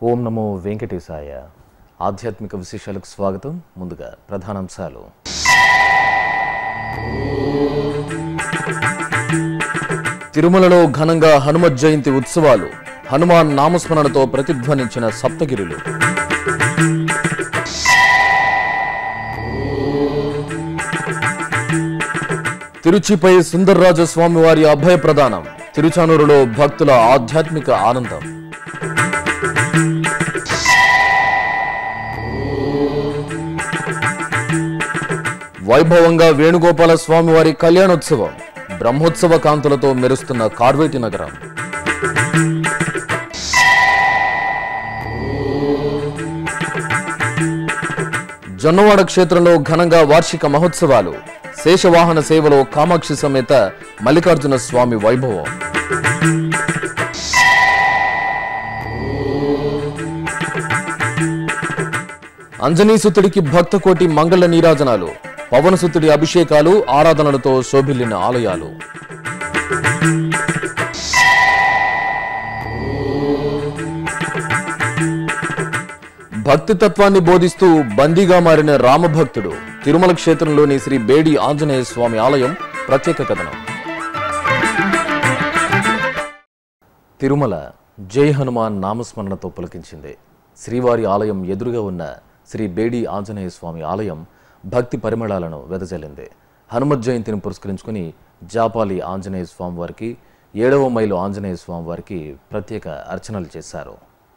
ఓం నమో వెంకటేశాయ ఆధ్యాత్మిక విశేషాలకు స్వాగతం ముందుగా ప్రధానాంశాలు తిరుమలలో ఘనంగా హనుమత్ జయంతి ఉత్సవాలు హనుమాన్ నామస్మరణతో ప్రతిధ్వనించిన సప్తగిరులు తిరుచిపై సుందర్రాజ స్వామివారి అభయ ప్రదానం తిరుచానూరులో భక్తుల ఆధ్యాత్మిక ఆనందం వైభవంగా వేణుగోపాల స్వామివారి కళ్యాణోత్సవం బ్రహ్మోత్సవ కాంతులతో మెరుస్తున్న కార్వేటి నగరం జొన్నవాడ క్షేత్రంలో ఘనంగా వార్షిక మహోత్సవాలు శేషవాహన సేవలో కామాక్షి సమేత మల్లికార్జున స్వామి వైభవం అంజనీసుతుడికి భక్తకోటి మంగళ నీరాజనాలు పవనసుతుడి అభిషేకాలు ఆరాధనలతో శోభిల్లిన ఆలయాలు భక్తి తత్వాన్ని బోధిస్తూ బందీగా మారిన రామభక్తుడు తిరుమల క్షేత్రంలోని శ్రీ బేడి ఆంజనేయ స్వామి ఆలయం ప్రత్యేక కథనం తిరుమల జై హనుమాన్ నామస్మరణతో పులకించింది శ్రీవారి ఆలయం ఎదురుగా ఉన్న శ్రీ బేడి ఆంజనేయ స్వామి ఆలయం భక్తి పరిమళాలను వెదజల్లింది హనుమత్ జయంతిని పురస్కరించుకుని జాపాలి ఆంజనేయ స్వామి వారికి ఏడవ మైలు ఆంజనేయ స్వామి వారికి ప్రత్యేక అర్చనలు చేశారు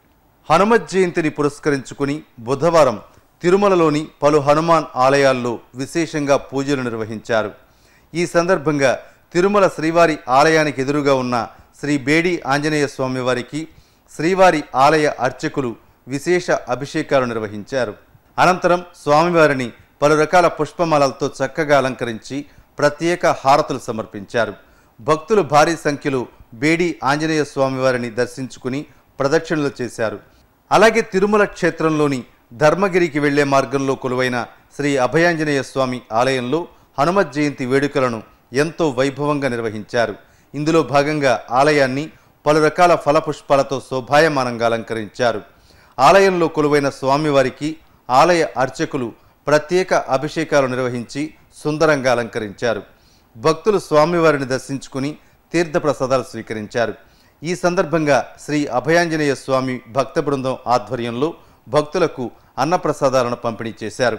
హనుమత్ జయంతిని పురస్కరించుకుని బుధవారం తిరుమలలోని పలు హనుమాన్ ఆలయాల్లో విశేషంగా పూజలు నిర్వహించారు ఈ సందర్భంగా తిరుమల శ్రీవారి ఆలయానికి ఎదురుగా ఉన్న శ్రీ బేడి ఆంజనేయ స్వామి వారికి శ్రీవారి ఆలయ అర్చకులు విశేష అభిషేకాలు నిర్వహించారు అనంతరం స్వామివారిని పలు రకాల పుష్పమాలలతో చక్కగా అలంకరించి ప్రత్యేక హారతులు సమర్పించారు భక్తులు భారీ సంఖ్యలో బేడి ఆంజనేయ స్వామివారిని దర్శించుకుని ప్రదక్షిణలు చేశారు అలాగే తిరుమల క్షేత్రంలోని ధర్మగిరికి వెళ్లే మార్గంలో కొలువైన శ్రీ అభయాంజనేయ స్వామి ఆలయంలో హనుమత్ జయంతి వేడుకలను ఎంతో వైభవంగా నిర్వహించారు ఇందులో భాగంగా ఆలయాన్ని పలు రకాల ఫలపుష్పాలతో శోభాయమానంగా అలంకరించారు ఆలయంలో కొలువైన స్వామివారికి ఆలయ అర్చకులు ప్రత్యేక అభిషేకాలు నిర్వహించి సుందరంగా అలంకరించారు భక్తులు స్వామివారిని దర్శించుకుని తీర్థప్రసాదాలు స్వీకరించారు ఈ సందర్భంగా శ్రీ అభయాంజనేయ స్వామి భక్త బృందం ఆధ్వర్యంలో భక్తులకు అన్నప్రసాదాలను పంపిణీ చేశారు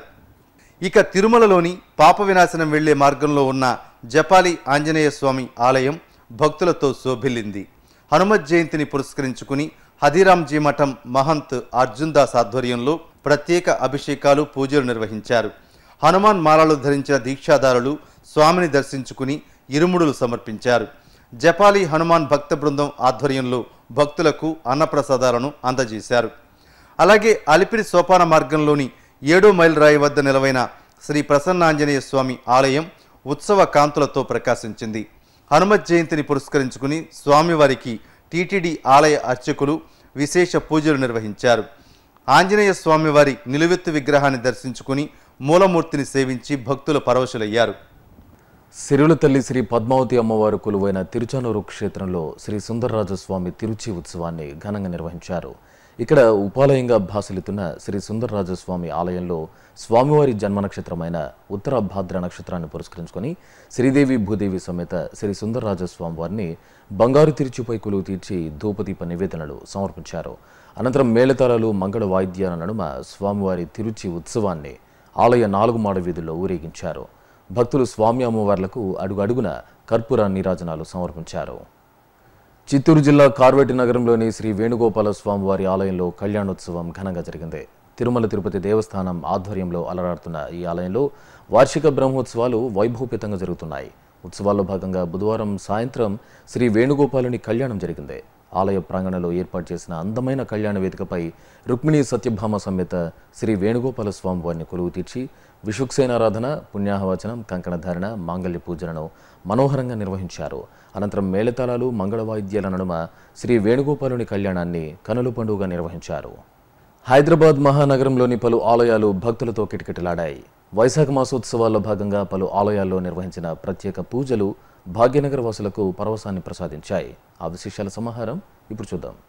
ఇక తిరుమలలోని పాప వినాశనం వెళ్లే మార్గంలో ఉన్న జపాలి ఆంజనేయ స్వామి ఆలయం భక్తులతో శోభిల్లింది హనుమత్ జయంతిని పురస్కరించుకుని హదిరాంజీ మఠం మహంత్ అర్జున్ దాస్ ఆధ్వర్యంలో ప్రత్యేక అభిషేకాలు పూజలు నిర్వహించారు హనుమాన్ మాలలు ధరించిన దీక్షాదారులు స్వామిని దర్శించుకుని ఇరుముడులు సమర్పించారు జపాలి హనుమాన్ భక్త బృందం ఆధ్వర్యంలో భక్తులకు అన్నప్రసాదాలను అందజేశారు అలాగే అలిపిరి సోపాన మార్గంలోని ఏడో మైల్ రాయి వద్ద నిలవైన శ్రీ ప్రసన్నాంజనేయ స్వామి ఆలయం ఉత్సవ కాంతులతో ప్రకాశించింది హనుమత్ జయంతిని పురస్కరించుకుని స్వామివారికి టీటీడీ ఆలయ అర్చకులు విశేష పూజలు నిర్వహించారు ఆంజనేయ స్వామివారి నిలువెత్తు విగ్రహాన్ని దర్శించుకుని మూలమూర్తిని సేవించి భక్తులు పరవశులయ్యారు సిరుల తల్లి శ్రీ పద్మావతి అమ్మవారు కొలువైన తిరుచానూరు క్షేత్రంలో శ్రీ సుందరరాజస్వామి తిరుచి ఉత్సవాన్ని ఘనంగా నిర్వహించారు ఇక్కడ ఉపాలయంగా భాసలితున్న శ్రీ సుందరరాజస్వామి ఆలయంలో స్వామివారి జన్మ నక్షత్రమైన ఉత్తర భాద్ర నక్షత్రాన్ని పురస్కరించుకొని శ్రీదేవి భూదేవి సమేత శ్రీ సుందరరాజస్వామి వారిని బంగారు తిరుచిపై కొలువు తీర్చి ధూపదీప నివేదనలు సమర్పించారు అనంతరం మేళతాళాలు మంగళ వాయిద్యాల నడుమ స్వామివారి తిరుచి ఉత్సవాన్ని ఆలయ నాలుగు మాడ వీధుల్లో ఊరేగించారు భక్తులు స్వామి అమ్మవార్లకు అడుగు అడుగున కర్పూర నీరాజనాలు సమర్పించారు చిత్తూరు జిల్లా కార్వేటి నగరంలోని శ్రీ వేణుగోపాల స్వామివారి ఆలయంలో కళ్యాణోత్సవం ఘనంగా జరిగింది తిరుమల తిరుపతి దేవస్థానం ఆధ్వర్యంలో అలరాడుతున్న ఈ ఆలయంలో వార్షిక బ్రహ్మోత్సవాలు వైభవపేతంగా జరుగుతున్నాయి ఉత్సవాల్లో భాగంగా బుధవారం సాయంత్రం శ్రీ వేణుగోపాలుని కళ్యాణం జరిగింది ఆలయ ప్రాంగణంలో ఏర్పాటు చేసిన అందమైన కళ్యాణ వేదికపై రుక్మిణి సత్యభామ సమేత శ్రీ వేణుగోపాల స్వామి వారిని కొలువు తీర్చి విషుక్సేనారాధన పుణ్యాహవచనం కంకణధారణ మాంగళ్య పూజలను మనోహరంగా నిర్వహించారు అనంతరం మేళతాళాలు మంగళవాయిద్యాల నడుమ శ్రీ వేణుగోపాలుని కళ్యాణాన్ని కనుల పండుగగా నిర్వహించారు హైదరాబాద్ మహానగరంలోని పలు ఆలయాలు భక్తులతో కిటకిటలాడాయి వైశాఖ మాసోత్సవాల్లో భాగంగా పలు ఆలయాల్లో నిర్వహించిన ప్రత్యేక పూజలు భాగ్యనగర వాసులకు పరవశాన్ని ప్రసాదించాయి ఆ విశేషాల సమాహారం ఇప్పుడు చూద్దాం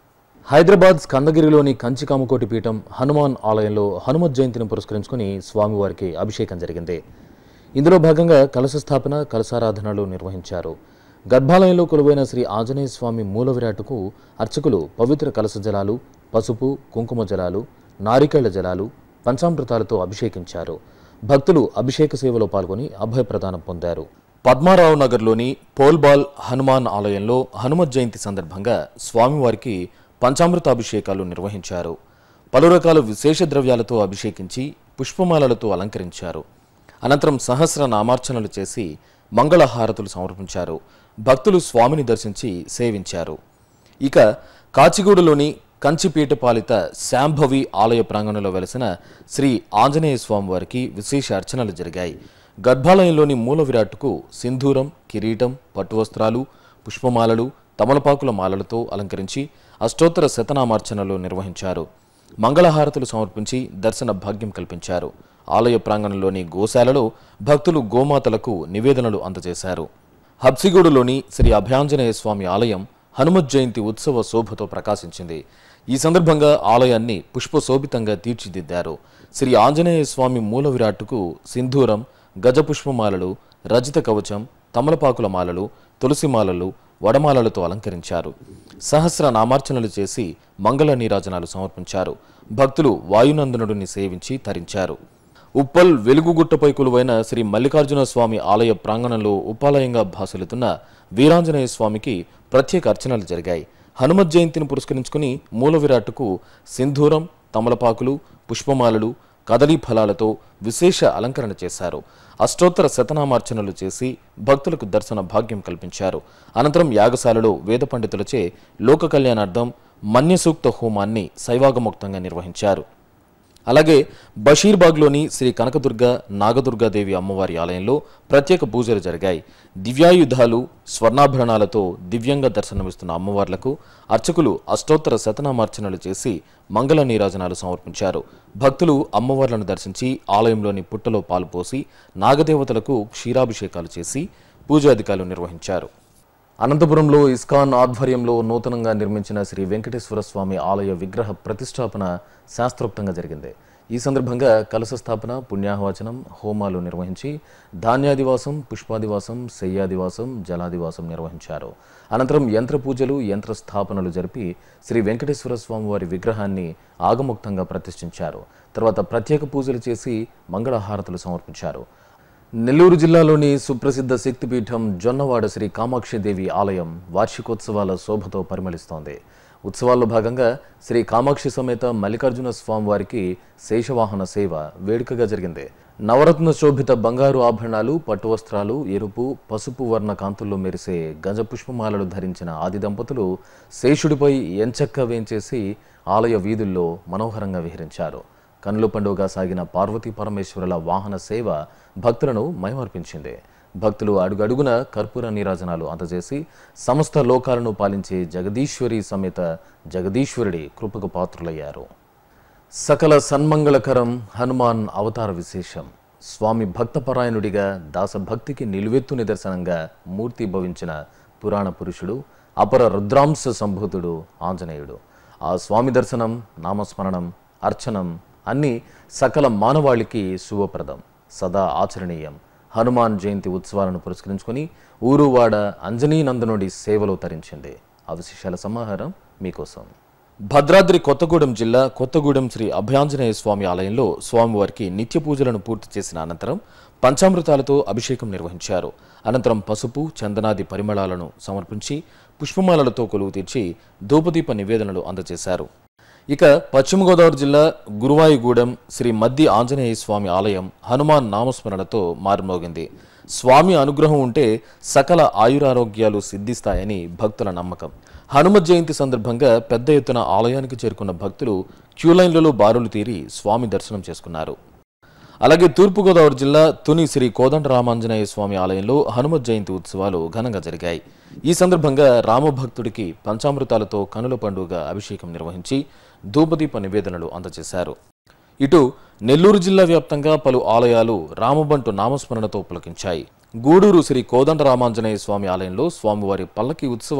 హైదరాబాద్ స్కందగిరిలోని కంచికామకోటి పీఠం హనుమాన్ ఆలయంలో హనుమత్ జయంతిని పురస్కరించుకుని స్వామివారికి అభిషేకం జరిగింది ఇందులో భాగంగా కలశ స్థాపన కలశారాధనలు నిర్వహించారు గర్భాలయంలో కొలువైన శ్రీ ఆంజనేయ స్వామి మూల విరాటుకు అర్చకులు పవిత్ర కలశ జలాలు పసుపు కుంకుమ జలాలు నారికేళ్ల జలాలు పంచామృతాలతో అభిషేకించారు భక్తులు అభిషేక సేవలో పాల్గొని అభయప్రదానం పొందారు పద్మారావు నగర్లోని పోల్బాల్ హనుమాన్ ఆలయంలో హనుమత్ జయంతి సందర్భంగా స్వామివారికి పంచామృతాభిషేకాలు నిర్వహించారు పలు రకాల విశేష ద్రవ్యాలతో అభిషేకించి పుష్పమాలలతో అలంకరించారు అనంతరం సహస్ర నామార్చనలు చేసి మంగళహారతులు సమర్పించారు భక్తులు స్వామిని దర్శించి సేవించారు ఇక కాచిగూడలోని కంచిపీఠ పాలిత శాంభవి ఆలయ ప్రాంగణంలో వెలసిన శ్రీ ఆంజనేయ స్వామి వారికి విశేష అర్చనలు జరిగాయి గర్భాలయంలోని మూల విరాట్టుకు సింధూరం కిరీటం పట్టువస్త్రాలు పుష్పమాలలు తమలపాకుల మాలలతో అలంకరించి అష్టోత్తర శతనామార్చనలు నిర్వహించారు మంగళహారతులు సమర్పించి దర్శన భాగ్యం కల్పించారు ఆలయ ప్రాంగణంలోని గోశాలలో భక్తులు గోమాతలకు నివేదనలు అందజేశారు హబ్సిగూడులోని శ్రీ అభయాంజనేయ స్వామి ఆలయం హనుమత్ జయంతి ఉత్సవ శోభతో ప్రకాశించింది ఈ సందర్భంగా ఆలయాన్ని పుష్పశోభితంగా తీర్చిదిద్దారు శ్రీ ఆంజనేయ స్వామి మూల విరాట్టుకు సింధూరం గజపుష్పమాలలు రజిత కవచం తమలపాకుల మాలలు తులసి మాలలు వడమాలలతో అలంకరించారు సహస్ర నామార్చనలు చేసి మంగళ నీరాజనాలు సమర్పించారు భక్తులు వాయునందనుడిని సేవించి తరించారు ఉప్పల్ వెలుగుగుట్టపై కొలువైన శ్రీ మల్లికార్జున స్వామి ఆలయ ప్రాంగణంలో ఉపాలయంగా భాసలుతున్న వీరాంజనేయ స్వామికి ప్రత్యేక అర్చనలు జరిగాయి హనుమత్ జయంతిని పురస్కరించుకుని మూల విరాట్టుకు సింధూరం తమలపాకులు పుష్పమాలలు కదలీ ఫలాలతో విశేష అలంకరణ చేశారు అష్టోత్తర శతనామార్చనలు చేసి భక్తులకు దర్శన భాగ్యం కల్పించారు అనంతరం యాగశాలలో వేద పండితులచే లోక కళ్యాణార్థం మన్యసూక్త హోమాన్ని శైవాగముక్తంగా నిర్వహించారు అలాగే బషీర్బాగ్లోని శ్రీ కనకదుర్గ నాగదుర్గాదేవి అమ్మవారి ఆలయంలో ప్రత్యేక పూజలు జరిగాయి దివ్యాయుధాలు స్వర్ణాభరణాలతో దివ్యంగా దర్శనమిస్తున్న అమ్మవార్లకు అర్చకులు అష్టోత్తర శతనామార్చనలు చేసి మంగళ నీరాజనాలు సమర్పించారు భక్తులు అమ్మవార్లను దర్శించి ఆలయంలోని పుట్టలో పాలు పోసి నాగదేవతలకు క్షీరాభిషేకాలు చేసి పూజాధికారులు నిర్వహించారు అనంతపురంలో ఇస్కాన్ ఆధ్వర్యంలో నూతనంగా నిర్మించిన శ్రీ వెంకటేశ్వర స్వామి ఆలయ విగ్రహ ప్రతిష్టాపన శాస్త్రోక్తంగా జరిగింది ఈ సందర్భంగా కలశ స్థాపన పుణ్యాహవచనం హోమాలు నిర్వహించి ధాన్యాదివాసం పుష్పాదివాసం శయ్యాదివాసం జలాదివాసం నిర్వహించారు అనంతరం యంత్ర పూజలు యంత్ర స్థాపనలు జరిపి శ్రీ వెంకటేశ్వర స్వామి వారి విగ్రహాన్ని ఆగముక్తంగా ప్రతిష్ఠించారు తర్వాత ప్రత్యేక పూజలు చేసి మంగళహారతులు సమర్పించారు నెల్లూరు జిల్లాలోని సుప్రసిద్ధ శక్తిపీఠం జొన్నవాడ శ్రీ కామాక్షిదేవి ఆలయం వార్షికోత్సవాల శోభతో పరిమళిస్తోంది ఉత్సవాల్లో భాగంగా శ్రీ కామాక్షి సమేత మల్లికార్జున స్వామి వారికి శేషవాహన సేవ వేడుకగా జరిగింది నవరత్న శోభిత బంగారు ఆభరణాలు పట్టు వస్త్రాలు ఎరుపు పసుపు వర్ణ కాంతుల్లో మెరిసే గజ పుష్పమాలలు ధరించిన ఆది దంపతులు శేషుడిపై ఎంచక్క వేంచేసి ఆలయ వీధుల్లో మనోహరంగా విహరించారు కన్నుల పండుగ సాగిన పార్వతీ పరమేశ్వరుల వాహన సేవ భక్తులను మైమర్పించింది భక్తులు అడుగడుగున కర్పూర నీరాజనాలు అందజేసి సమస్త లోకాలను పాలించే జగదీశ్వరి సమేత జగదీశ్వరుడి కృపకు పాత్రులయ్యారు సకల సన్మంగళకరం హనుమాన్ అవతార విశేషం స్వామి భక్తపరాయణుడిగా దాసభక్తికి నిలువెత్తు నిదర్శనంగా మూర్తి భవించిన పురాణ పురుషుడు అపర రుద్రాంశ సంభూతుడు ఆంజనేయుడు ఆ స్వామి దర్శనం నామస్మరణం అర్చనం అన్నీ సకల మానవాళికి శుభప్రదం సదా ఆచరణీయం హనుమాన్ జయంతి ఉత్సవాలను పురస్కరించుకొని ఊరువాడ అంజనీ నందనుడి సేవలో తరించింది ఆ విశేషాల సమాహారం మీకోసం భద్రాద్రి కొత్తగూడెం జిల్లా కొత్తగూడెం శ్రీ అభయాంజనేయ స్వామి ఆలయంలో స్వామివారికి నిత్య పూజలను పూర్తి చేసిన అనంతరం పంచామృతాలతో అభిషేకం నిర్వహించారు అనంతరం పసుపు చందనాది పరిమళాలను సమర్పించి పుష్పమాలలతో కొలువు తీర్చి ధూపదీప నివేదనలు అందజేశారు ఇక పశ్చిమ గోదావరి జిల్లా గురువాయిగూడెం శ్రీ మద్ది ఆంజనేయ స్వామి ఆలయం హనుమాన్ నామస్మరణతో మారుమోగింది స్వామి అనుగ్రహం ఉంటే సకల ఆయురారోగ్యాలు సిద్ధిస్తాయని భక్తుల నమ్మకం హనుమత్ జయంతి సందర్భంగా పెద్ద ఎత్తున ఆలయానికి చేరుకున్న భక్తులు క్యూలైన్లలో బారులు తీరి స్వామి దర్శనం చేసుకున్నారు అలాగే తూర్పుగోదావరి జిల్లా తుని శ్రీ కోదండ రామాంజనేయ స్వామి ఆలయంలో హనుమత్ జయంతి ఉత్సవాలు ఘనంగా జరిగాయి ఈ సందర్భంగా రామభక్తుడికి పంచామృతాలతో కనుల పండుగ అభిషేకం నిర్వహించి ధూపదీప నివేదనలు అందజేశారు ఇటు నెల్లూరు జిల్లా వ్యాప్తంగా పలు ఆలయాలు రామబంటు నామస్మరణతో పులకించాయి గూడూరు శ్రీ కోదండ రామాంజనేయ స్వామి ఆలయంలో స్వామివారి పల్లకి ఉత్సవం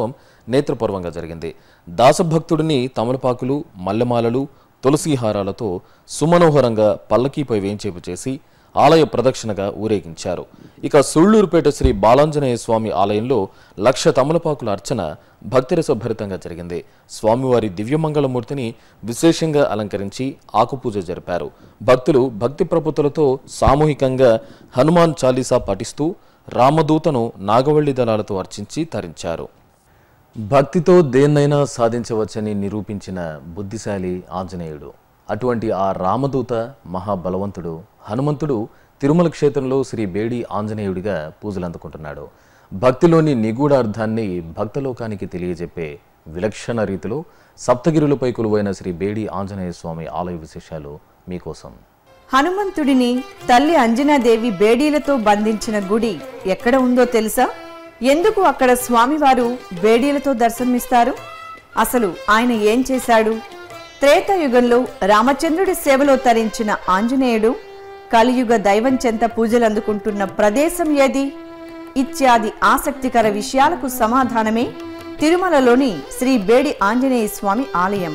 నేత్రపర్వంగా జరిగింది దాసభక్తుడిని తమలపాకులు మల్లెమాలలు తులసి హారాలతో సుమనోహరంగా పల్లకీపై వేంచేపు చేసి ఆలయ ప్రదక్షిణగా ఊరేగించారు ఇక సుళ్ళూరుపేట శ్రీ బాలాంజనేయ స్వామి ఆలయంలో లక్ష తమలపాకుల అర్చన భక్తిరసభరితంగా జరిగింది స్వామివారి దివ్యమంగళమూర్తిని విశేషంగా అలంకరించి ఆకుపూజ జరిపారు భక్తులు భక్తి ప్రపుతులతో సామూహికంగా హనుమాన్ చాలీసా పఠిస్తూ రామదూతను నాగవల్లి దళాలతో అర్చించి తరించారు భక్తితో దేన్నైనా సాధించవచ్చని నిరూపించిన బుద్ధిశాలి ఆంజనేయుడు అటువంటి ఆ రామదూత మహాబలవంతుడు హనుమంతుడు తిరుమల క్షేత్రంలో శ్రీ బేడి ఆంజనేయుడిగా పూజలు అందుకుంటున్నాడు భక్తిలోని నిగూఢ అర్థాన్ని భక్తలోకానికి తెలియజెప్పే విలక్షణ రీతిలో సప్తగిరులపై కొలువైన శ్రీ బేడి ఆంజనేయ స్వామి ఆలయ విశేషాలు మీకోసం హనుమంతుడిని తల్లి అంజనాదేవి బేడీలతో బంధించిన గుడి ఎక్కడ ఉందో తెలుసా ఎందుకు అక్కడ స్వామివారు బేడీలతో దర్శనమిస్తారు అసలు ఆయన ఏం చేశాడు త్రేతాయుగంలో రామచంద్రుడి సేవలో తరించిన ఆంజనేయుడు కలియుగ దైవం చెంత పూజలు అందుకుంటున్న ప్రదేశం ఏది ఇత్యాది ఆసక్తికర విషయాలకు సమాధానమే తిరుమలలోని శ్రీ బేడి ఆంజనేయ స్వామి ఆలయం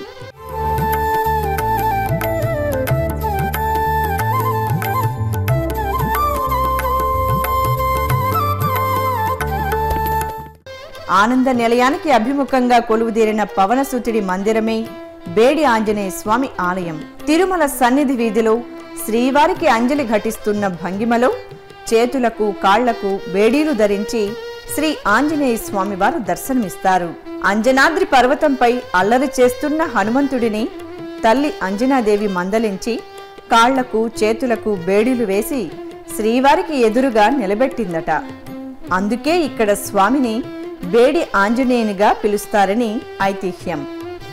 ఆనంద నిలయానికి అభిముఖంగా కొలువుదీరిన పవనసుతుడి మందిరమే బేడి ఆంజనేయ స్వామి ఆలయం తిరుమల సన్నిధి వీధిలో శ్రీవారికి అంజలి ఘటిస్తున్న భంగిమలో చేతులకు కాళ్లకు బేడీలు ధరించి శ్రీ ఆంజనేయ స్వామి వారు దర్శనమిస్తారు అంజనాద్రి పర్వతంపై అల్లరి చేస్తున్న హనుమంతుడిని తల్లి అంజనాదేవి మందలించి కాళ్లకు చేతులకు బేడీలు వేసి శ్రీవారికి ఎదురుగా నిలబెట్టిందట అందుకే ఇక్కడ స్వామిని బేడి ఆంజనేయునిగా పిలుస్తారని ఐతిహ్యం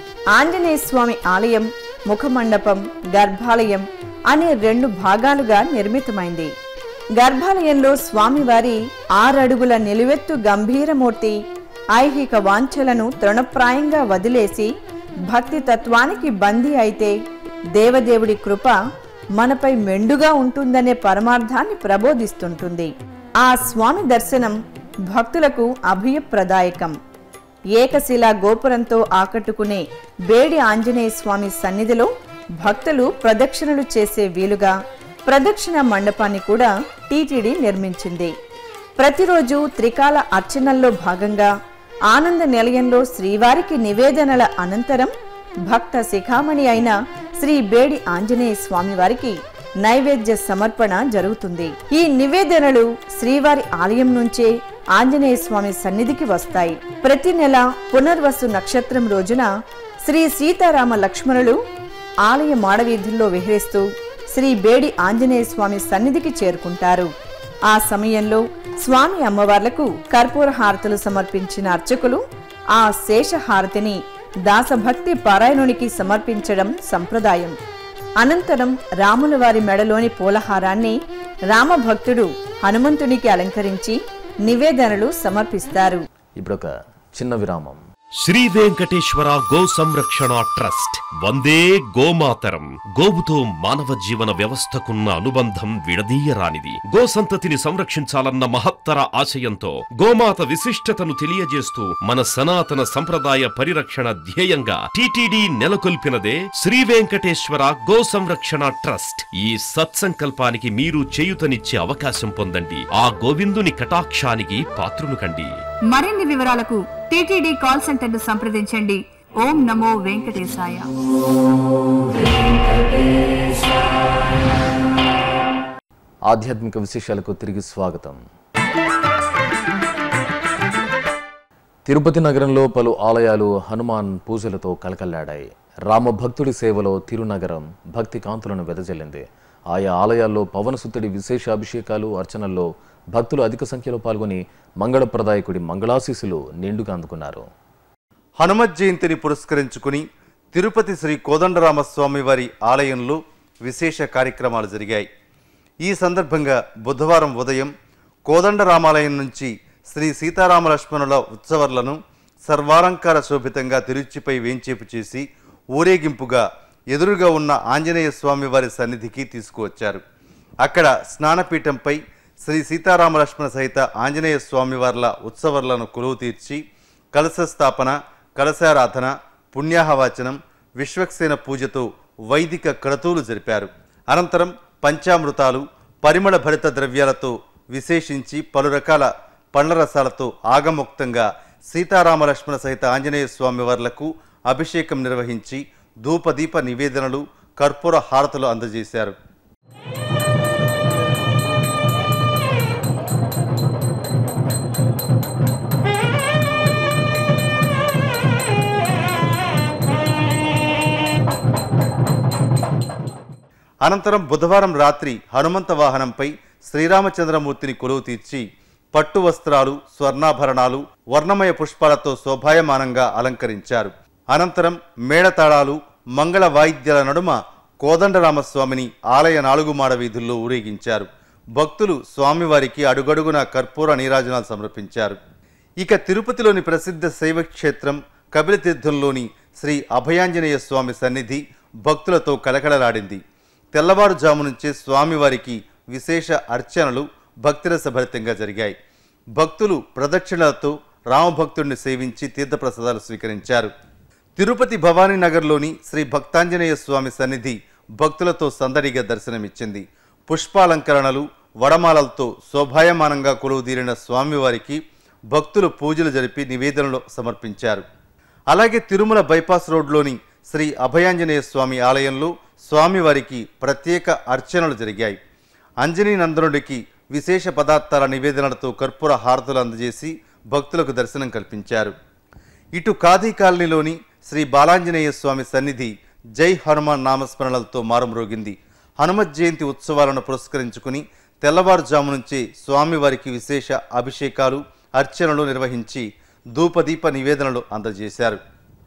ఆంజనేయ స్వామి ఆలయం ముఖమండపం గర్భాలయం అనే రెండు భాగాలుగా నిర్మితమైంది గర్భాలయంలో స్వామివారి ఆరడుగుల నిలువెత్తు గంభీరమూర్తి ఐహిక వాంఛలను తృణప్రాయంగా వదిలేసి భక్తి తత్వానికి బందీ అయితే దేవదేవుడి కృప మనపై మెండుగా ఉంటుందనే పరమార్థాన్ని ప్రబోధిస్తుంటుంది ఆ స్వామి దర్శనం భక్తులకు అభయప్రదాయకం ఏకశిలా గోపురంతో ఆకట్టుకునే బేడి ఆంజనేయ స్వామి సన్నిధిలో భక్తులు ప్రదక్షిణలు చేసే వీలుగా ప్రదక్షిణ మండపాన్ని కూడా టీటీడీ నిర్మించింది ప్రతిరోజు త్రికాల అర్చనల్లో భాగంగా ఆనంద నిలయంలో శ్రీవారికి నివేదనల అనంతరం భక్త శిఖామణి అయిన శ్రీ బేడి ఆంజనేయ స్వామివారికి నైవేద్య సమర్పణ జరుగుతుంది ఈ నివేదనలు శ్రీవారి ఆలయం నుంచే ఆంజనేయ స్వామి సన్నిధికి వస్తాయి ప్రతి నెల పునర్వసు నక్షత్రం రోజున శ్రీ సీతారామ లక్ష్మణులు ఆలయ మాడవీధుల్లో విహరిస్తూ శ్రీ బేడి ఆంజనేయ స్వామి సన్నిధికి చేరుకుంటారు ఆ సమయంలో స్వామి అమ్మవార్లకు కర్పూర హారతులు సమర్పించిన అర్చకులు ఆ శేష హారతిని దాసభక్తి పారాయణునికి సమర్పించడం సంప్రదాయం అనంతరం రాముల వారి మెడలోని పూలహారాన్ని రామభక్తుడు హనుమంతునికి అలంకరించి నివేదనలు సమర్పిస్తారు ఇప్పుడొక చిన్న విరామం శ్రీ వెంకటేశ్వర గో సంరక్షణ ట్రస్ట్ వందే గోమాతరం గోవుతో మానవ జీవన వ్యవస్థకున్న అనుబంధం విడదీయరానిది గో సంతతిని సంరక్షించాలన్న మహత్తర ఆశయంతో గోమాత విశిష్టతను తెలియజేస్తూ మన సనాతన సంప్రదాయ పరిరక్షణ ధ్యేయంగా టిటిడి నెలకొల్పినదే శ్రీ వెంకటేశ్వర గో సంరక్షణ ట్రస్ట్ ఈ సత్సంకల్పానికి మీరు చేయుతనిచ్చే అవకాశం పొందండి ఆ గోవిందుని కటాక్షానికి పాత్రులు కండి మరిన్ని వివరాలకు టీటీడీ కాల్ సెంటర్ను సంప్రదించండి ఓం నమో వెంకటేశాయ ఆధ్యాత్మిక విశేషాలకు తిరిగి స్వాగతం తిరుపతి నగరంలో పలు ఆలయాలు హనుమాన్ పూజలతో కలకల్లాడాయి రామభక్తుడి సేవలో తిరునగరం భక్తి కాంతులను వెదజల్లింది ఆయా ఆలయాల్లో పవనసుతుడి విశేష అభిషేకాలు అర్చనల్లో భక్తులు అధిక సంఖ్యలో పాల్గొని మంగళప్రదాయకుడి మంగళాశీసులు నిండుగా అందుకున్నారు హనుమత్ జయంతిని పురస్కరించుకుని తిరుపతి శ్రీ కోదండరామస్వామి వారి ఆలయంలో విశేష కార్యక్రమాలు జరిగాయి ఈ సందర్భంగా బుధవారం ఉదయం కోదండరామాలయం నుంచి శ్రీ సీతారామ లక్ష్మణుల ఉత్సవర్లను సర్వాలంకార శోభితంగా తిరుచిపై వేంచేపు చేసి ఊరేగింపుగా ఎదురుగా ఉన్న ఆంజనేయ స్వామి వారి సన్నిధికి తీసుకువచ్చారు అక్కడ స్నానపీఠంపై శ్రీ సీతారామ లక్ష్మణ సహిత ఆంజనేయ స్వామివార్ల ఉత్సవర్లను కొలువు తీర్చి కలశ స్థాపన కలశారాధన పుణ్యాహవాచనం విశ్వక్సేన పూజతో వైదిక క్రతువులు జరిపారు అనంతరం పంచామృతాలు పరిమళ భరిత ద్రవ్యాలతో విశేషించి పలు రకాల పండ్ల రసాలతో ఆగమోక్తంగా సీతారామ లక్ష్మణ సహిత ఆంజనేయ స్వామి వార్లకు అభిషేకం నిర్వహించి ధూపదీప నివేదనలు కర్పూర హారతులు అందజేశారు అనంతరం బుధవారం రాత్రి హనుమంత వాహనంపై శ్రీరామచంద్రమూర్తిని కొలువు తీర్చి పట్టు వస్త్రాలు స్వర్ణాభరణాలు వర్ణమయ పుష్పాలతో శోభాయమానంగా అలంకరించారు అనంతరం మేళతాళాలు మంగళ వాయిద్యాల నడుమ కోదండరామస్వామిని ఆలయ నాలుగు మాడ వీధుల్లో ఊరేగించారు భక్తులు స్వామివారికి అడుగడుగున కర్పూర నీరాజనాలు సమర్పించారు ఇక తిరుపతిలోని ప్రసిద్ధ శైవ క్షేత్రం కపిలతీర్థంలోని శ్రీ అభయాంజనేయ స్వామి సన్నిధి భక్తులతో కలకలలాడింది తెల్లవారుజాము నుంచే స్వామివారికి విశేష అర్చనలు భక్తిరసభరితంగా జరిగాయి భక్తులు ప్రదక్షిణలతో రామభక్తుడిని సేవించి తీర్థప్రసాదాలు స్వీకరించారు తిరుపతి భవానీ నగర్లోని శ్రీ భక్తాంజనేయ స్వామి సన్నిధి భక్తులతో సందడిగా దర్శనమిచ్చింది పుష్పాలంకరణలు వడమాలలతో శోభాయమానంగా కొలువుదీరిన స్వామివారికి భక్తులు పూజలు జరిపి నివేదనలు సమర్పించారు అలాగే తిరుమల బైపాస్ రోడ్లోని శ్రీ అభయాంజనేయ స్వామి ఆలయంలో స్వామివారికి ప్రత్యేక అర్చనలు జరిగాయి అంజనీ నందనుడికి విశేష పదార్థాల నివేదనలతో కర్పూర హారతులు అందజేసి భక్తులకు దర్శనం కల్పించారు ఇటు కాదీ కాలనీలోని శ్రీ బాలాంజనేయ స్వామి సన్నిధి జై హనుమాన్ నామస్మరణలతో మారుమ్రోగింది హనుమత్ జయంతి ఉత్సవాలను పురస్కరించుకుని తెల్లవారుజాము నుంచే స్వామివారికి విశేష అభిషేకాలు అర్చనలు నిర్వహించి ధూపదీప నివేదనలు అందజేశారు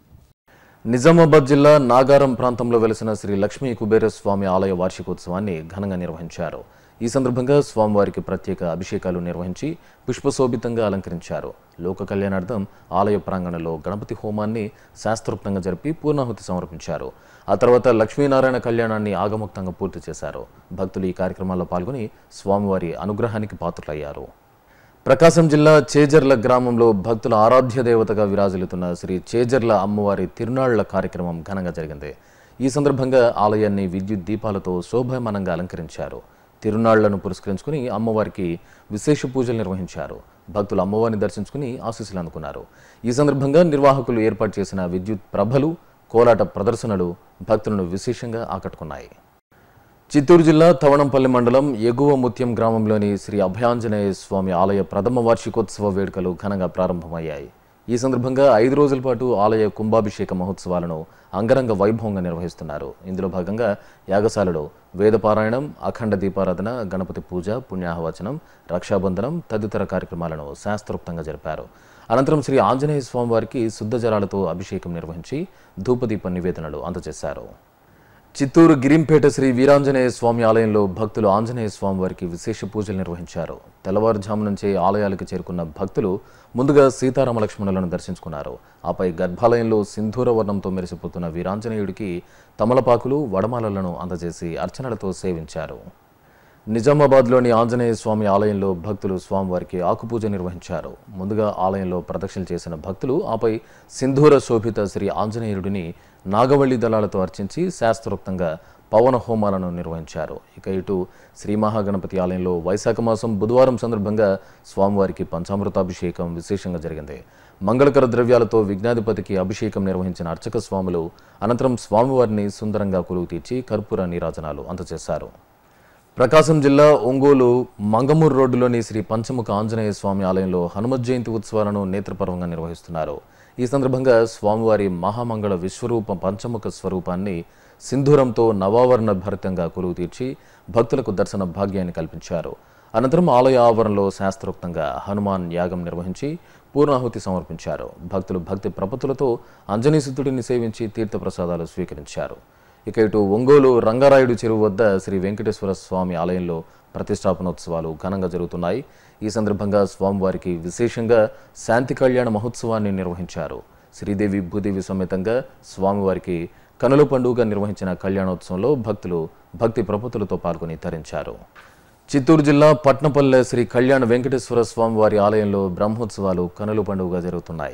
నిజామాబాద్ జిల్లా నాగారం ప్రాంతంలో వెలిసిన శ్రీ లక్ష్మీ కుబేర స్వామి ఆలయ వార్షికోత్సవాన్ని ఘనంగా నిర్వహించారు ఈ సందర్భంగా స్వామివారికి ప్రత్యేక అభిషేకాలు నిర్వహించి పుష్పశోభితంగా అలంకరించారు లోక కళ్యాణార్థం ఆలయ ప్రాంగణంలో గణపతి హోమాన్ని శాస్త్రోక్తంగా జరిపి పూర్ణాహుతి సమర్పించారు ఆ తర్వాత లక్ష్మీనారాయణ కళ్యాణాన్ని ఆగమోక్తంగా పూర్తి చేశారు భక్తులు ఈ కార్యక్రమాల్లో పాల్గొని స్వామివారి అనుగ్రహానికి పాత్రులయ్యారు ప్రకాశం జిల్లా చేజర్ల గ్రామంలో భక్తుల ఆరాధ్య దేవతగా విరాజిల్లుతున్న శ్రీ చేజర్ల అమ్మవారి తిరునాళ్ల కార్యక్రమం ఘనంగా జరిగింది ఈ సందర్భంగా ఆలయాన్ని విద్యుత్ దీపాలతో శోభాయమానంగా అలంకరించారు తిరునాళ్లను పురస్కరించుకుని అమ్మవారికి విశేష పూజలు నిర్వహించారు భక్తులు అమ్మవారిని దర్శించుకుని ఆశీస్సులు అందుకున్నారు ఈ సందర్భంగా నిర్వాహకులు ఏర్పాటు చేసిన విద్యుత్ ప్రభలు కోలాట ప్రదర్శనలు భక్తులను విశేషంగా ఆకట్టుకున్నాయి చిత్తూరు జిల్లా తవణంపల్లి మండలం ఎగువ ముత్యం గ్రామంలోని శ్రీ అభయాంజనేయ స్వామి ఆలయ ప్రథమ వార్షికోత్సవ వేడుకలు ఘనంగా ప్రారంభమయ్యాయి ఈ సందర్భంగా ఐదు రోజుల పాటు ఆలయ కుంభాభిషేక మహోత్సవాలను అంగరంగ వైభవంగా నిర్వహిస్తున్నారు ఇందులో భాగంగా యాగశాలలో వేదపారాయణం అఖండ దీపారాధన గణపతి పూజ పుణ్యాహవచనం రక్షాబంధనం తదితర కార్యక్రమాలను శాస్త్రోక్తంగా జరిపారు అనంతరం శ్రీ ఆంజనేయ స్వామివారికి శుద్ధ జలాలతో అభిషేకం నిర్వహించి ధూపదీప నివేదనలు అందజేశారు చిత్తూరు గిరింపేట శ్రీ వీరాంజనేయ స్వామి ఆలయంలో భక్తులు ఆంజనేయ స్వామి వారికి విశేష పూజలు నిర్వహించారు తెల్లవారుజాము నుంచే ఆలయాలకు చేరుకున్న భక్తులు ముందుగా సీతారామ లక్ష్మణులను దర్శించుకున్నారు ఆపై గర్భాలయంలో సింధూర వర్ణంతో మెరిసిపోతున్న వీరాంజనేయుడికి తమలపాకులు వడమాలలను అందజేసి అర్చనలతో సేవించారు నిజామాబాద్లోని ఆంజనేయ స్వామి ఆలయంలో భక్తులు స్వామివారికి ఆకుపూజ నిర్వహించారు ముందుగా ఆలయంలో ప్రదక్షిణ చేసిన భక్తులు ఆపై సింధూర శోభిత శ్రీ ఆంజనేయుడిని నాగవల్లి దళాలతో అర్చించి శాస్త్రోక్తంగా పవన హోమాలను నిర్వహించారు ఇక ఇటు శ్రీ మహాగణపతి ఆలయంలో వైశాఖ మాసం బుధవారం సందర్భంగా స్వామివారికి పంచామృతాభిషేకం విశేషంగా జరిగింది మంగళకర ద్రవ్యాలతో విఘ్నాధిపతికి అభిషేకం నిర్వహించిన అర్చక స్వాములు అనంతరం స్వామివారిని సుందరంగా కొలువు తీర్చి కర్పూర నీరాజనాలు అందజేశారు ప్రకాశం జిల్లా ఒంగోలు మంగమూరు రోడ్డులోని శ్రీ పంచముఖ ఆంజనేయ స్వామి ఆలయంలో హనుమత్ జయంతి ఉత్సవాలను నేత్రపర్వంగా నిర్వహిస్తున్నారు ఈ సందర్భంగా స్వామివారి మహామంగళ విశ్వరూప పంచముఖ స్వరూపాన్ని సింధూరంతో నవావరణ భరితంగా కొలువు తీర్చి భక్తులకు దర్శన భాగ్యాన్ని కల్పించారు అనంతరం ఆలయ ఆవరణలో శాస్త్రోక్తంగా హనుమాన్ యాగం నిర్వహించి పూర్ణాహుతి సమర్పించారు భక్తులు భక్తి ప్రపత్తులతో అంజనీసుతుడిని సేవించి తీర్థప్రసాదాలు స్వీకరించారు ఇక ఇటు ఒంగోలు రంగారాయుడు చెరువు వద్ద శ్రీ వెంకటేశ్వర స్వామి ఆలయంలో ప్రతిష్టాపనోత్సవాలు ఘనంగా జరుగుతున్నాయి ఈ సందర్భంగా స్వామివారికి విశేషంగా శాంతి కళ్యాణ మహోత్సవాన్ని నిర్వహించారు శ్రీదేవి భూదేవి సమేతంగా స్వామివారికి కనుల పండుగ నిర్వహించిన కళ్యాణోత్సవంలో భక్తులు భక్తి ప్రపత్తులతో పాల్గొని తరించారు చిత్తూరు జిల్లా పట్నపల్లె శ్రీ కళ్యాణ వెంకటేశ్వర స్వామి వారి ఆలయంలో బ్రహ్మోత్సవాలు కనుల పండుగగా జరుగుతున్నాయి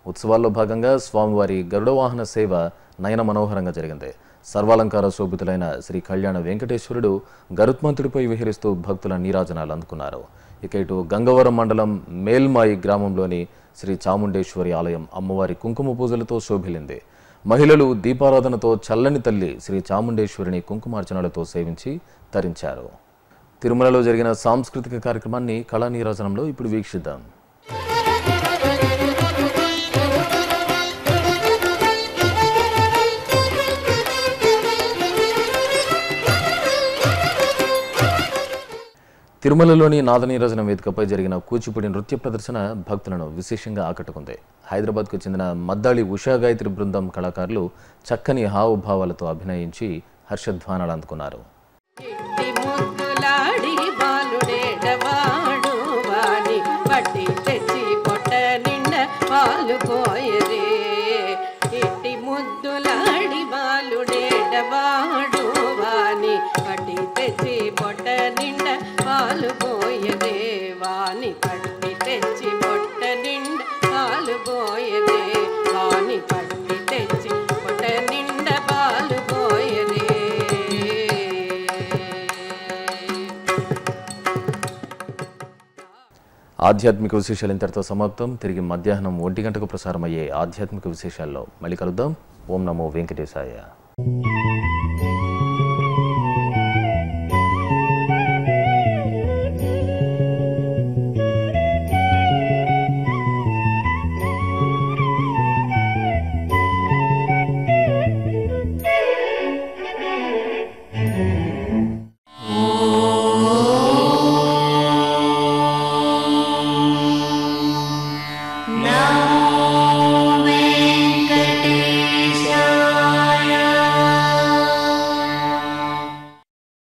ఉత్సవాల్లో భాగంగా స్వామివారి గరుడ వాహన సేవ నయన మనోహరంగా జరిగింది సర్వాలంకార శోభితులైన శ్రీ కళ్యాణ వెంకటేశ్వరుడు గరుత్మంతుడిపై విహరిస్తూ భక్తుల నీరాజనాలు అందుకున్నారు ఇక ఇటు గంగవరం మండలం మేల్మాయి గ్రామంలోని శ్రీ చాముండేశ్వరి ఆలయం అమ్మవారి కుంకుమ పూజలతో శోభిల్లింది మహిళలు దీపారాధనతో చల్లని తల్లి శ్రీ చాముండేశ్వరిని కుంకుమార్చనలతో సేవించి తరించారు తిరుమలలో జరిగిన సాంస్కృతిక కార్యక్రమాన్ని కళా నీరాజనంలో ఇప్పుడు వీక్షిద్దాం తిరుమలలోని నాదనీరాజన వేదికపై జరిగిన కూచిపూడి నృత్య ప్రదర్శన భక్తులను విశేషంగా ఆకట్టుకుంది హైదరాబాద్కు చెందిన మద్దాళి ఉషా గాయత్రి బృందం కళాకారులు చక్కని హావభావాలతో అభినయించి హర్షధ్వానాలు అందుకున్నారు ఇంటి ముద్దులాడి బాలుడేడవాడు వాని పట్టి తెచ్చి పొట్ట నిండ పాలు పోయరే ఇంటి ముద్దులాడి బాలుడేడవాడు వాని పట్టి తెచ్చి పొట్ట నిండ పాలు పోయరే వాని పట్టి తెచ్చి పొట్ట నిండ పాలు పోయరే వాని పట్టి తెచ్చి పొట్ట నిండ పాలు పోయరే ఆధ్యాత్మిక విశేషాలు ఇంతటితో సమాప్తం తిరిగి మధ్యాహ్నం ఒంటి గంటకు ప్రసారమయ్యే ఆధ్యాత్మిక విశేషాల్లో మళ్ళీ కలుద్దాం ఓం నమో వెంకటేశాయ